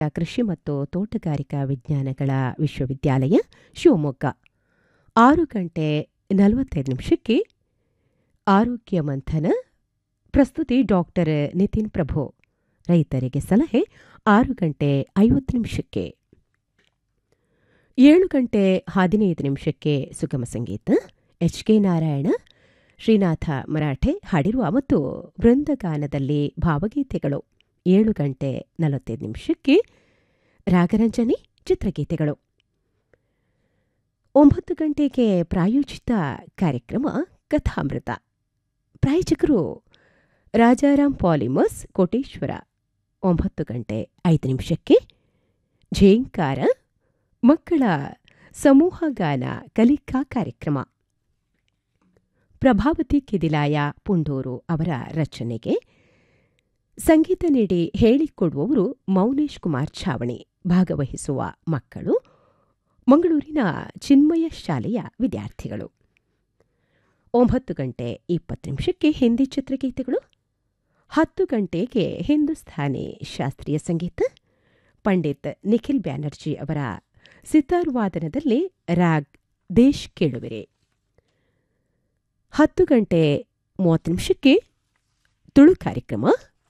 ಕೃಷಿ ಮತ್ತು ತೋಟಗಾರಿಕಾ ವಿಜ್ಞಾನಗಳ ವಿಶ್ವವಿದ್ಯಾಲಯ ಶಿವಮೊಗ್ಗ ಆರು ಗಂಟೆ ನಲವತ್ತೈದು ನಿಮಿಷಕ್ಕೆ ಆರೋಗ್ಯ ಮಂಥನ ಪ್ರಸ್ತುತಿ ಡಾಕ್ಟರ್ ನಿತಿನ್ ಪ್ರಭು ರೈತರಿಗೆ ಸಲಹೆ ಆರು ಗಂಟೆ ಐವತ್ತು ನಿಮಿಷಕ್ಕೆ ಏಳು ಗಂಟೆ ಹದಿನೈದು ನಿಮಿಷಕ್ಕೆ ಸುಗಮ ಸಂಗೀತ ಎಚ್ ಕೆ ನಾರಾಯಣ ಶ್ರೀನಾಥ ಮರಾಠೆ ಹಾಡಿರುವ ಮತ್ತು ಬೃಂದಗಾನದಲ್ಲಿ ಭಾವಗೀತೆಗಳು ಏಳು ಗಂಟೆ ನಲವತ್ತೈದು ನಿಮಿಷಕ್ಕೆ ರಾಗರಂಜನಿ ಚಿತ್ರಗೀತೆಗಳು ಒಂಬತ್ತು ಗಂಟೆಗೆ ಪ್ರಾಯೋಜಿತ ಕಾರ್ಯಕ್ರಮ ಕಥಾಮೃತ ಪ್ರಾಯೋಜಕರು ರಾಜಾರಾಮ್ ಪಾಲಿಮರ್ಸ್ ಕೋಟೇಶ್ವರ ಒಂಬತ್ತು ಗಂಟೆ ಐದು ನಿಮಿಷಕ್ಕೆ ಝೇಂಕಾರ ಮಕ್ಕಳ ಸಮೂಹಗಾನ ಕಲಿಕಾ ಕಾರ್ಯಕ್ರಮ ಪ್ರಭಾವತಿ ಕಿದಿಲಾಯ ಪುಂಡೂರು ಅವರ ರಚನೆಗೆ ಸಂಗೀತ ನೀಡಿ ಹೇಳಿಕೊಡುವವರು ಮೌನೇಶ್ ಕುಮಾರ್ ಛಾವಣಿ ಭಾಗವಹಿಸುವ ಮಕ್ಕಳು ಮಂಗಳೂರಿನ ಚಿನ್ಮಯ ಶಾಲೆಯ ವಿದ್ಯಾರ್ಥಿಗಳು ಒಂಬತ್ತು ಗಂಟೆ ಇಪ್ಪತ್ತು ನಿಮಿಷಕ್ಕೆ ಹಿಂದಿ ಚಿತ್ರಗೀತೆಗಳು ಹತ್ತು ಗಂಟೆಗೆ ಹಿಂದೂಸ್ಥಾನಿ ಶಾಸ್ತ್ರೀಯ ಸಂಗೀತ ಪಂಡಿತ್ ನಿಖಿಲ್ ಬ್ಯಾನರ್ಜಿ ಅವರ ಸಿತಾರ್ ವಾದನದಲ್ಲಿ ರಾಗ್ ದೇಶ್ ಕೇಳುವಿರೆ ಹತ್ತು ಗಂಟೆ ಮೂವತ್ತು ನಿಮಿಷಕ್ಕೆ ತುಳು ಕಾರ್ಯಕ್ರಮ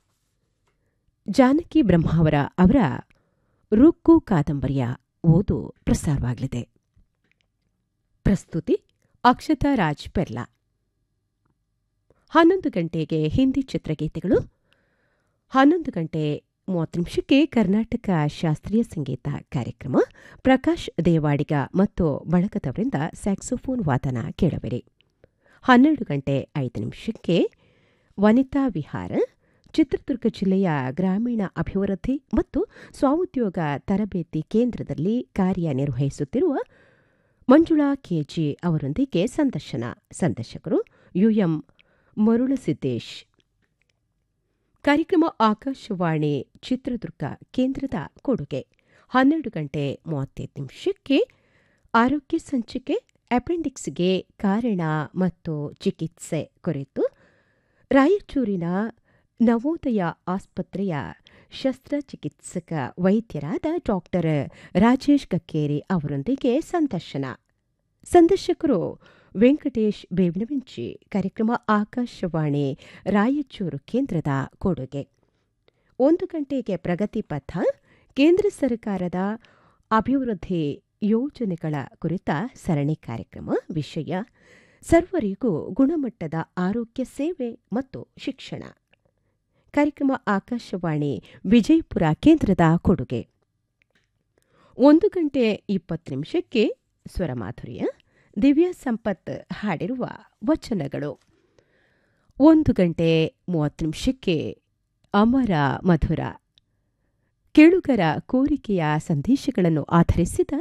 ಜಾನಕಿ ಬ್ರಹ್ಮಾವರ ಅವರ ರುಕ್ಕು ಕಾದಂಬರಿಯ ಓದು ಪ್ರಸಾರವಾಗಲಿದೆ ಪ್ರಸ್ತುತಿ ಅಕ್ಷತಾ ರಾಜ್ ಪೆರ್ಲಾ ಹನ್ನೊಂದು ಗಂಟೆಗೆ ಹಿಂದಿ ಚಿತ್ರಗೀತೆಗಳು ಹನ್ನೊಂದು ಗಂಟೆ ಮೂವತ್ತು ನಿಮಿಷಕ್ಕೆ ಕರ್ನಾಟಕ ಶಾಸ್ತ್ರೀಯ ಸಂಗೀತ ಕಾರ್ಯಕ್ರಮ ಪ್ರಕಾಶ್ ದೇವಾಡಿಗ ಮತ್ತು ಬಳಗದವರಿಂದ ಸ್ಯಾಕ್ಸೋಫೋನ್ ವಾದನ ಕೇಳಬೇರಿ ಹನ್ನೆರಡು ಗಂಟೆ ಐದು ನಿಮಿಷಕ್ಕೆ ವನಿತಾ ವಿಹಾರ ಚಿತ್ರದುರ್ಗ ಜಿಲ್ಲೆಯ ಗ್ರಾಮೀಣ ಅಭಿವೃದ್ಧಿ ಮತ್ತು ಸ್ವಉದ್ಯೋಗ ತರಬೇತಿ ಕೇಂದ್ರದಲ್ಲಿ ಕಾರ್ಯನಿರ್ವಹಿಸುತ್ತಿರುವ ಮಂಜುಳಾ ಕೆಜಿ ಅವರೊಂದಿಗೆ ಸಂದರ್ಶನ ಸಂದರ್ಶಕರು ಯುಎಂ ಮರುಳಸಿದ್ದೇಶ್ ಕಾರ್ಯಕ್ರಮ ಆಕಾಶವಾಣಿ ಚಿತ್ರದುರ್ಗ ಕೇಂದ್ರದ ಕೊಡುಗೆ ಹನ್ನೆರಡು ಗಂಟೆ ಮೂವತ್ತೈದು ನಿಮಿಷಕ್ಕೆ ಆರೋಗ್ಯ ಸಂಚಿಕೆ ಅಪೆಂಡಿಕ್ಸ್ಗೆ ಕಾರಣ ಮತ್ತು ಚಿಕಿತ್ಸೆ ಕುರಿತು ರಾಯಚೂರಿನ ನವೋದಯ ಆಸ್ಪತ್ರೆಯ ಶಸ್ತ್ರಚಿಕಿತ್ಸಕ ವೈದ್ಯರಾದ ಡಾಕ್ಟರ್ ರಾಜೇಶ್ ಕಕ್ಕೇರಿ ಅವರೊಂದಿಗೆ ಸಂದರ್ಶನ ಸಂದರ್ಶಕರು ವೆಂಕಟೇಶ್ ಬೇವಿನವೆಂಚಿ ಕಾರ್ಯಕ್ರಮ ಆಕಾಶವಾಣಿ ರಾಯಚೂರು ಕೇಂದ್ರದ ಕೊಡುಗೆ ಒಂದು ಗಂಟೆಗೆ ಪ್ರಗತಿ ಪಥ ಕೇಂದ್ರ ಸರ್ಕಾರದ ಅಭಿವೃದ್ಧಿ ಯೋಜನೆಗಳ ಕುರಿತ ಸರಣಿ ಕಾರ್ಯಕ್ರಮ ವಿಷಯ ಸರ್ವರಿಗೂ ಗುಣಮಟ್ಟದ ಆರೋಗ್ಯ ಸೇವೆ ಮತ್ತು ಶಿಕ್ಷಣ ಕಾರ್ಯಕ್ರಮ ಆಕಾಶವಾಣಿ ವಿಜಯಪುರ ಕೇಂದ್ರದ ಕೊಡುಗೆ ಒಂದು ಗಂಟೆ ಇಪ್ಪತ್ತು ನಿಮಿಷಕ್ಕೆ ಸ್ವರಮಾಧುರ್ಯ ದಿವ್ಯ ಸಂಪತ್ ಹಾಡಿರುವ ವಚನಗಳು ಒಂದು ಗಂಟೆ ಮೂವತ್ತು ನಿಮಿಷಕ್ಕೆ ಅಮರ ಮಧುರ ಕೇಳುಗರ ಕೋರಿಕೆಯ ಸಂದೇಶಗಳನ್ನು ಆಧರಿಸಿದ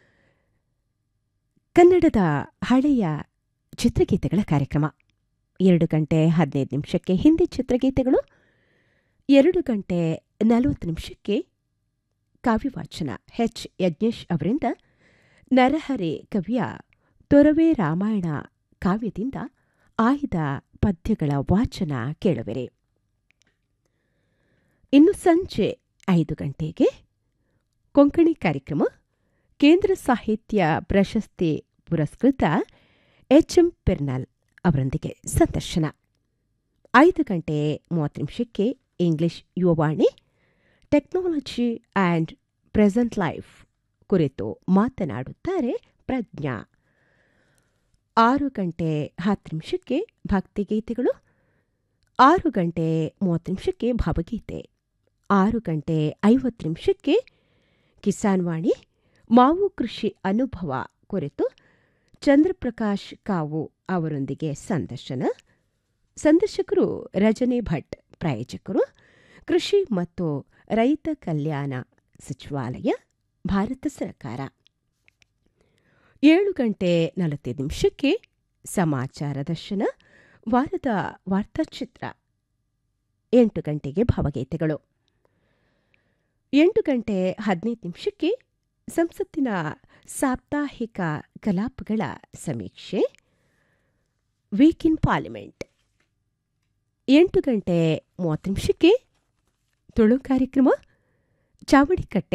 ಕನ್ನಡದ ಹಳೆಯ ಚಿತ್ರಗೀತೆಗಳ ಕಾರ್ಯಕ್ರಮ ಎರಡು ಗಂಟೆ ಹದಿನೈದು ನಿಮಿಷಕ್ಕೆ ಹಿಂದಿ ಚಿತ್ರಗೀತೆಗಳು ಎರಡು ಗಂಟೆ ನಲವತ್ತು ನಿಮಿಷಕ್ಕೆ ಕಾವ್ಯವಾಚನ ಎಚ್ ಯಜ್ಞೇಶ್ ಅವರಿಂದ ನರಹರಿ ಕವಿಯ ತೊರವೆ ರಾಮಾಯಣ ಕಾವ್ಯದಿಂದ ಆಯ್ದ ಪದ್ಯಗಳ ವಾಚನ ಕೇಳುವಿರಿ ಇನ್ನು ಸಂಜೆ ಐದು ಗಂಟೆಗೆ ಕೊಂಕಣಿ ಕಾರ್ಯಕ್ರಮ ಕೇಂದ್ರ ಸಾಹಿತ್ಯ ಪ್ರಶಸ್ತಿ ಪುರಸ್ಕೃತ ಎಚ್ ಎಂ ಪೆರ್ನಾಲ್ ಅವರೊಂದಿಗೆ ಸಂದರ್ಶನ ಐದು ಗಂಟೆ ಮೂವತ್ತು ನಿಮಿಷಕ್ಕೆ English Yuvavani technology and present life ಕುರಿತು ಮಾತನಾಡುತ್ತಾರೆ ಪ್ರಜ್ಞಾ ಆರು ಗಂಟೆ ಹತ್ತು ನಿಮಿಷಕ್ಕೆ ಭಕ್ತಿಗೀತೆಗಳು ಆರು ಗಂಟೆ ಮೂವತ್ತು ನಿಮಿಷಕ್ಕೆ ಭಾವಗೀತೆ ಆರು ಗಂಟೆ ಐವತ್ತು ನಿಮಿಷಕ್ಕೆ ಕಿಸಾನ್ ವಾಣಿ ಮಾವು ಕೃಷಿ ಅನುಭವ ಕುರಿತು ಚಂದ್ರಪ್ರಕಾಶ್ ಕಾವು ಅವರೊಂದಿಗೆ ಸಂದರ್ಶನ ಸಂದರ್ಶಕರು ರಜನಿ ಭಟ್ ಪ್ರಾಯೋಜಕರು ಕೃಷಿ ಮತ್ತು ರೈತ ಕಲ್ಯಾಣ ಸಚಿವಾಲಯ ಭಾರತ ಸರ್ಕಾರ ಏಳು ಗಂಟೆ ನಲವತ್ತೈದು ನಿಮಿಷಕ್ಕೆ ಸಮಾಚಾರ ದರ್ಶನ ವಾರದ ವಾರ್ತಾಚಿತ್ರ ಎಂಟು ಗಂಟೆಗೆ ಭಾವಗೀತೆಗಳು ಎಂಟು ಗಂಟೆ ಹದಿನೈದು ನಿಮಿಷಕ್ಕೆ ಸಂಸತ್ತಿನ ಸಾಪ್ತಾಹಿಕ ಕಲಾಪಗಳ ಸಮೀಕ್ಷೆ ವೀಕ್ ಇನ್ ಪಾರ್ಲಿಮೆಂಟ್ ಎಂಟು ಗಂಟೆ ಮೂವತ್ತು ನಿಮಿಷಕ್ಕೆ ತುಳು ಕಾರ್ಯಕ್ರಮ ಚಾವಡಿಕಟ್ಟೆ